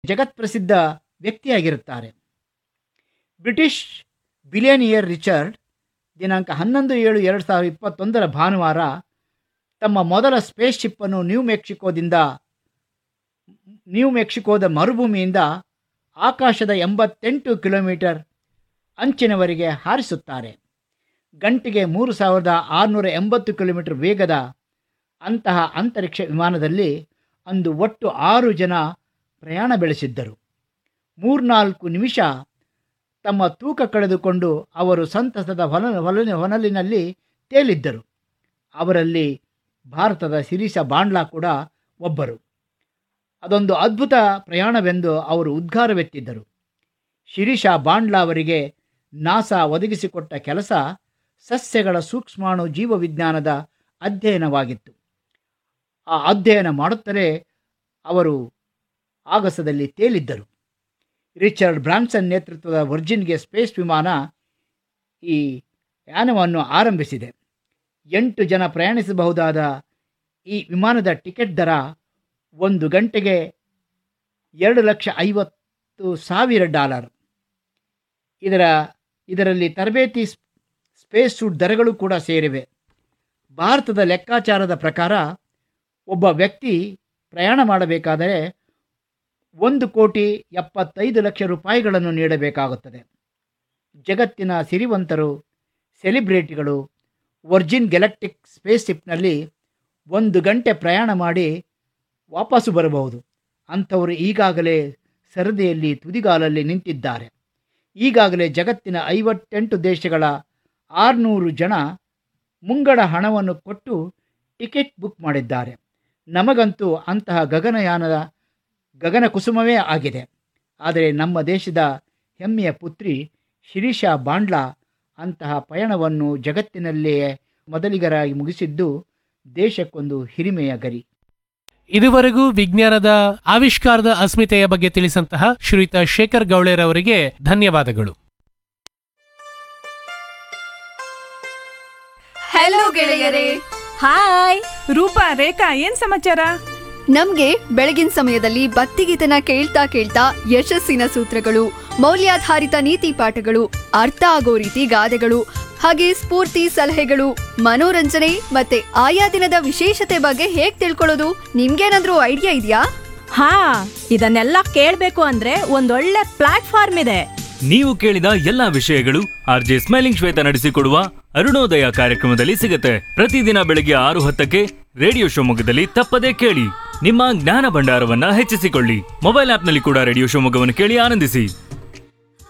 ಜಗತ್ಪ್ರಸಿದ್ಧ ವ್ಯಕ್ತಿಯಾಗಿರುತ್ತಾರೆ British billionaire Richard ದಿನಾಂಕ ಹನ್ನೊಂದು ಏಳು ಎರಡು ಸಾವಿರದ ಇಪ್ಪತ್ತೊಂದರ ಭಾನುವಾರ ತಮ್ಮ ಮೊದಲ ಸ್ಪೇಸ್ ಶಿಪ್ಪನ್ನು ನ್ಯೂ ಮೆಕ್ಸಿಕೋದಿಂದ ನ್ಯೂ ಮೆಕ್ಸಿಕೋದ ಮರುಭೂಮಿಯಿಂದ ಆಕಾಶದ ಎಂಬತ್ತೆಂಟು ಕಿಲೋಮೀಟರ್ ಅಂಚಿನವರೆಗೆ ಹಾರಿಸುತ್ತಾರೆ ಗಂಟೆಗೆ ಮೂರು ಸಾವಿರದ ಆರುನೂರ ಎಂಬತ್ತು ಕಿಲೋಮೀಟರ್ ವೇಗದ ಅಂತಹ ಅಂತರಿಕ್ಷ ವಿಮಾನದಲ್ಲಿ ಅಂದು ಒಟ್ಟು ಆರು ಜನ ಪ್ರಯಾಣ ಬೆಳೆಸಿದ್ದರು ಮೂರ್ನಾಲ್ಕು ನಿಮಿಷ ತಮ್ಮ ತೂಕ ಕಳೆದುಕೊಂಡು ಅವರು ಸಂತಸದ ಹೊಲ ಹೊಲ ಹೊನಲಿನಲ್ಲಿ ತೇಲಿದ್ದರು ಅವರಲ್ಲಿ ಭಾರತದ ಶಿರೀಷ ಬಾಂಡ್ಲಾ ಕೂಡ ಒಬ್ಬರು ಅದೊಂದು ಅದ್ಭುತ ಪ್ರಯಾಣವೆಂದು ಅವರು ಉದ್ಗಾರವೆತ್ತಿದ್ದರು ಶಿರೀಷ ಬಾಂಡ್ಲಾ ಅವರಿಗೆ ನಾಸಾ ಒದಗಿಸಿಕೊಟ್ಟ ಕೆಲಸ ಸಸ್ಯಗಳ ಸೂಕ್ಷ್ಮಾಣು ಜೀವವಿಜ್ಞಾನದ ಅಧ್ಯಯನವಾಗಿತ್ತು ಆ ಅಧ್ಯಯನ ಮಾಡುತ್ತಲೇ ಅವರು ಆಗಸದಲ್ಲಿ ತೇಲಿದ್ದರು ರಿಚರ್ಡ್ ಬ್ರಾನ್ಸನ್ ನೇತೃತ್ವದ ವರ್ಜಿನ್ಗೆ ಸ್ಪೇಸ್ ವಿಮಾನ ಈ ಯಾನವನ್ನು ಆರಂಭಿಸಿದೆ ಎಂಟು ಜನ ಪ್ರಯಾಣಿಸಬಹುದಾದ ಈ ವಿಮಾನದ ಟಿಕೆಟ್ ದರ ಒಂದು ಗಂಟೆಗೆ ಎರಡು ಲಕ್ಷ ಐವತ್ತು ಸಾವಿರ ಡಾಲರ್ ಇದರ ಇದರಲ್ಲಿ ತರಬೇತಿ ಸ್ಪೇಸ್ ಸೂಟ್ ದರಗಳು ಕೂಡ ಸೇರಿವೆ ಭಾರತದ ಲೆಕ್ಕಾಚಾರದ ಪ್ರಕಾರ ಒಬ್ಬ ವ್ಯಕ್ತಿ ಪ್ರಯಾಣ ಮಾಡಬೇಕಾದರೆ ಒಂದು ಕೋಟಿ ಎಪ್ಪತ್ತೈದು ಲಕ್ಷ ರೂಪಾಯಿಗಳನ್ನು ನೀಡಬೇಕಾಗುತ್ತದೆ ಜಗತ್ತಿನ ಸಿರಿವಂತರು ಸೆಲಿಬ್ರಿಟಿಗಳು ವರ್ಜಿನ್ ಗೆಲಕ್ಟಿಕ್ ಸ್ಪೇಸ್ ಶಿಪ್ನಲ್ಲಿ ಒಂದು ಗಂಟೆ ಪ್ರಯಾಣ ಮಾಡಿ ವಾಪಸ್ಸು ಬರಬಹುದು ಅಂಥವರು ಈಗಾಗಲೇ ಸರದಿಯಲ್ಲಿ ತುದಿಗಾಲಲ್ಲಿ ನಿಂತಿದ್ದಾರೆ ಈಗಾಗಲೇ ಜಗತ್ತಿನ ಐವತ್ತೆಂಟು ದೇಶಗಳ ಆರುನೂರು ಜನ ಮುಂಗಡ ಹಣವನ್ನು ಕೊಟ್ಟು ಟಿಕೆಟ್ ಬುಕ್ ಮಾಡಿದ್ದಾರೆ ನಮಗಂತೂ ಅಂತಹ ಗಗನಯಾನದ ಗಗನ ಕುಸುಮವೇ ಆಗಿದೆ ಆದರೆ ನಮ್ಮ ದೇಶದ ಹೆಮ್ಮೆಯ ಪುತ್ರಿ ಶಿರೀಷಾ ಬಾಂಡ್ಲಾ ಅಂತಹ ಪಯಣವನ್ನು ಜಗತ್ತಿನಲ್ಲಿಯೇ ಮೊದಲಿಗರಾಗಿ ಮುಗಿಸಿದ್ದು ದೇಶಕ್ಕೊಂದು ಹಿರಿಮೆಯ ಗರಿ ಇದುವರೆಗೂ ವಿಜ್ಞಾನದ ಆವಿಷ್ಕಾರದ ಅಸ್ಮಿತೆಯ ಬಗ್ಗೆ ತಿಳಿಸಂತಹ ಶ್ರೀಯುತ ಶೇಖರ್ ಗೌಳೇರ್ ಅವರಿಗೆ ಧನ್ಯವಾದಗಳು ಹಲೋ ಗೆಳೆಯರೇ ಹಾಯ್ ರೂಪಾ ರೇಖಾ ಏನ್ ಸಮಾಚಾರ ನಮ್ಗೆ ಬೆಳಗಿನ ಸಮಯದಲ್ಲಿ ಭಕ್ತಿಗೀತನ ಕೇಳ್ತಾ ಕೇಳ್ತಾ ಯಶಸ್ಸಿನ ಸೂತ್ರಗಳು ಮೌಲ್ಯಾಧಾರಿತ ನೀತಿ ಪಾಠಗಳು ಅರ್ಥ ಆಗೋ ರೀತಿ ಗಾದೆಗಳು ಹಾಗೆ ಸ್ಫೂರ್ತಿ ಸಲಹೆಗಳು ಮನೋರಂಜನೆ ಮತ್ತೆ ಆಯಾ ದಿನದ ವಿಶೇಷತೆ ಬಗ್ಗೆ ಹೇಗ್ ತಿಳ್ಕೊಳ್ಳೋದು ನಿಮ್ಗೇನಾದ್ರೂ ಐಡಿಯಾ ಇದೆಯಾ ಹಾ ಇದನ್ನೆಲ್ಲ ಕೇಳ್ಬೇಕು ಅಂದ್ರೆ ಒಂದೊಳ್ಳೆ ಪ್ಲಾಟ್ಫಾರ್ಮ್ ಇದೆ ನೀವು ಕೇಳಿದ ಎಲ್ಲಾ ವಿಷಯಗಳು ಆರ್ ಜೆ ಸ್ಮೈಲಿಂಗ್ ಶ್ವೇತ ನಡೆಸಿಕೊಡುವ ಅರುಣೋದಯ ಕಾರ್ಯಕ್ರಮದಲ್ಲಿ ಸಿಗುತ್ತೆ ಪ್ರತಿದಿನ ಬೆಳಿಗ್ಗೆ ಆರು ಹತ್ತಕ್ಕೆ ರೇಡಿಯೋ ಶಿವಮೊಗ್ಗದಲ್ಲಿ ತಪ್ಪದೇ ಕೇಳಿ ನಿಮ್ಮ ಜ್ಞಾನ ಭಂಡಾರವನ್ನ ಹೆಚ್ಚಿಸಿಕೊಳ್ಳಿ ಮೊಬೈಲ್ ಆಪ್ನಲ್ಲಿ ಕೂಡ ರೇಡಿಯೋ ಶಿವಮೊಗ್ಗವನ್ನು ಕೇಳಿ ಆನಂದಿಸಿ